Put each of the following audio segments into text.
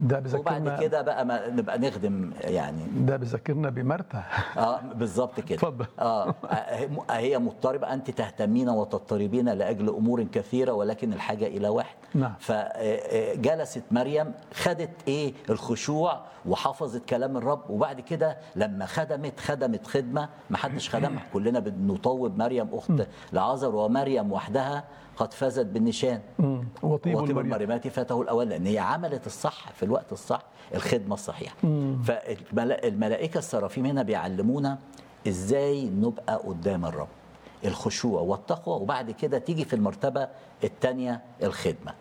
ده وبعد بذكرنا كده بقى ما نبقى نخدم يعني ده بذكرنا بمرتا اه بالظبط كده اتفضل. اه هي مضطربه انت تهتمين وتضطربين لاجل امور كثيره ولكن الحاجه الى واحد نعم. فجلست مريم خدت ايه الخشوع وحفظت كلام الرب وبعد كده لما خدمت خدمت خدمه ما حدش خدمها كلنا بنطوب مريم اخت لعازر ومريم وحدها قد فازت بالنشان مم. وطيب وطيب المريم المريمات فاته الاول لان هي عملت الصح في الوقت الصح الخدمه الصحيحه فالملائكه السرافيم هنا بيعلمونا ازاي نبقى قدام الرب الخشوع والتقوى وبعد كده تيجي في المرتبه الثانيه الخدمه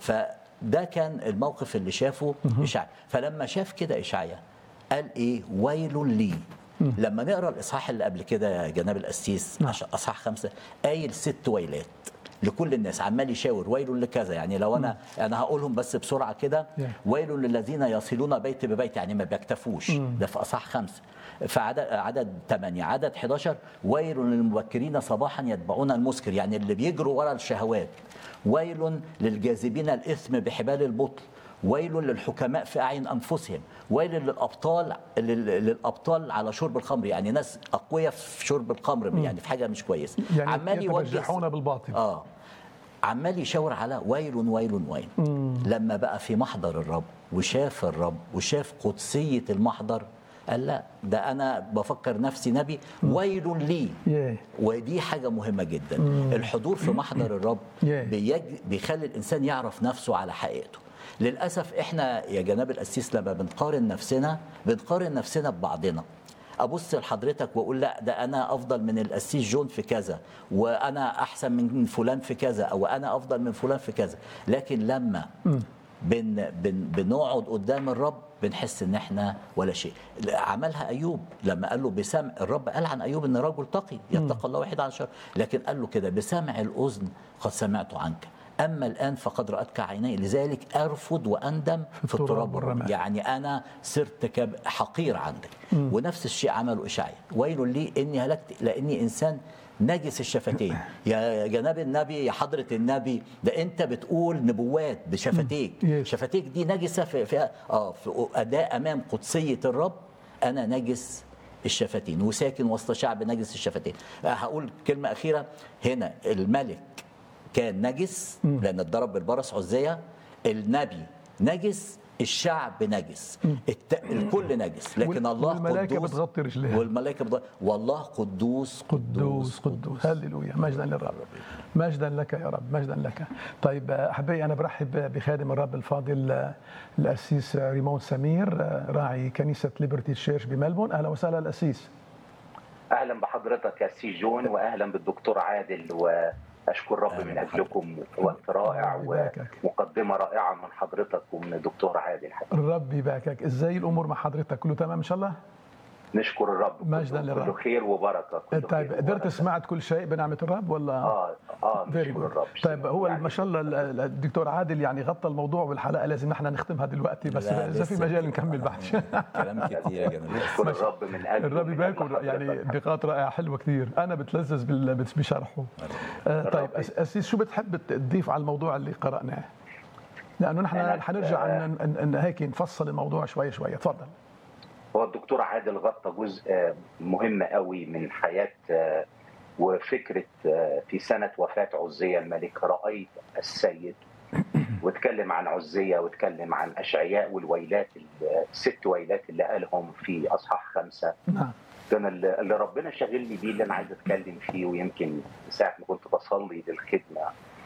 فده كان الموقف اللي شافه اشعيا فلما شاف كده اشعيا قال ايه ويل لي لما نقرا الاصحاح اللي قبل كده يا جناب القسيس نعم. عشان اصحاح خمسه قايل ست ويلات لكل الناس عمال يشاور ويل لكذا يعني لو انا انا هقولهم بس بسرعه كده Yeah. ويل للذين يصلون بيت ببيت يعني ما بيكتفوش ده في اصحاح خمسه في عدد عدد 8 عدد 11 ويل للمبكرين صباحا يتبعون المسكر يعني اللي بيجروا ورا الشهوات ويل للجاذبين الاثم بحبال البطل ويل للحكماء في اعين انفسهم ويل للابطال لل- للابطال على شرب الخمر يعني ناس اقوياء في شرب الخمر يعني في حاجه مش كويسه يعني عمال يوجه يتبجحون بالباطل اه عمال يشاور على ويل ويل ويل لما بقى في محضر الرب وشاف الرب وشاف قدسية المحضر قال لا ده أنا بفكر نفسي نبي ويل لي ياه. ودي حاجة مهمة جدا الحضور في محضر الرب ياه. بيج... بيخلي الإنسان يعرف نفسه على حقيقته للأسف إحنا يا جناب القسيس لما بنقارن نفسنا بنقارن نفسنا ببعضنا ابص لحضرتك واقول لا ده انا افضل من القسيس جون في كذا وانا احسن من فلان في كذا او انا افضل من فلان في كذا لكن لما بن بن بنقعد قدام الرب بنحس ان احنا ولا شيء عملها ايوب لما قال له بسمع الرب قال عن ايوب ان رجل تقي يتقى الله وحيد عن شر لكن قال له كده بسمع الاذن قد سمعت عنك اما الان فقد راتك عيني لذلك ارفض واندم في التراب التراب والرماد. والرماد يعني انا صرت كب- حقير عندك ونفس الشيء عمله اشعيا ويل لي اني هلكت لاني انسان نجس الشفتين يا جناب النبي يا حضره النبي ده انت بتقول نبوات بشفتيك Yes. شفتيك دي نجسه في في اه في اداء امام قدسيه الرب انا نجس الشفتين وساكن وسط شعب نجس الشفتين آه، هقول كلمه اخيره هنا الملك كان نجس لان اتضرب بالبرص عزيه النبي نجس الشعب نجس الت... الكل نجس لكن وال- الله والملائكة قدوس بتغطي رجليها. والملائكه بتغطي والله قدوس قدوس قدوس هللويا مجدا للرب مجدا لك يا رب مجدا لك طيب احبائي انا برحب بخادم الرب الفاضل آه، الاسيس ريمون سمير آه، راعي كنيسه ليبرتي تشيرش بملبون اهلا وسهلا الاسيس اهلا بحضرتك يا سي جون واهلا بالدكتور عادل واشكر رب أهلا من بحضرتك. اجلكم وقت رائع الله يباركك. ومقدمه رائعه من حضرتك ومن الدكتور عادل حقيقي. الرب يباركك ازاي الامور مع حضرتك كله تمام ان شاء الله نشكر الرب مجداً كله- للرب. كله خير وبركه كله طيب خير قدرت وبركة. سمعت كل شيء بنعمه الرب ولا اه اه فيري نشكر جود الرب طيب هو يعني ما شاء الله ال- ال- الدكتور عادل يعني غطى الموضوع بالحلقه لازم نحن نختمها دلوقتي بس لا، اذا في لسه مجال كده. نكمل بعد كلام كتير يا جناب نشكر الرب من اجل الرب يبارك يعني نقاط رائعه حلوه كثير انا بتلذذ بال- بت- بشرحه آه طيب أس- اسيس شو بتحب تضيف على الموضوع اللي قراناه لانه نحن أنا- حنرجع ان إن- إن هيك نفصل الموضوع شوي شوي تفضل هو الدكتور عادل غطى جزء آه، مهم قوي من حياة آه، وفكرة آه، في سنة وفاة عزية الملك رأيت السيد واتكلم عن عزية واتكلم عن أشعياء والويلات الست ويلات اللي قالهم في أصحاح خمسة نعم كان اللي اللي ربنا شاغلني بيه اللي أنا عايز أتكلم فيه ويمكن ساعة ما كنت بصلي للخدمة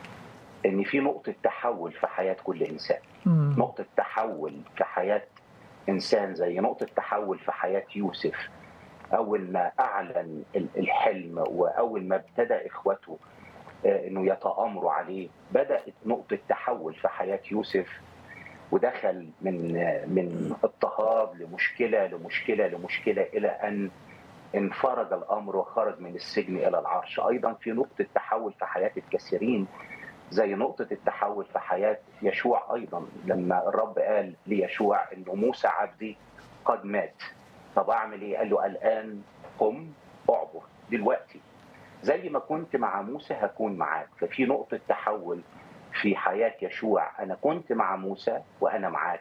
إن في نقطة تحول في حياة كل إنسان مم. نقطة تحول في حياة إنسان زي نقطة تحول في حياة يوسف أول ما أعلن ال- الحلم وأول ما ابتدى إخوته آه، إنه يتآمروا عليه بدأت نقطة تحول في حياة يوسف ودخل من آه، من اضطهاد لمشكلة لمشكلة لمشكلة إلى أن انفرج الأمر وخرج من السجن إلى العرش أيضا في نقطة تحول في حياة الكثيرين زي نقطة التحول في حياة يشوع أيضا لما الرب قال ليشوع إنه موسى عبدي قد مات طب أعمل إيه؟ قال له الآن قم أعبر دلوقتي زي ما كنت مع موسى هكون معاك ففي نقطة تحول في حياة يشوع أنا كنت مع موسى وأنا معاك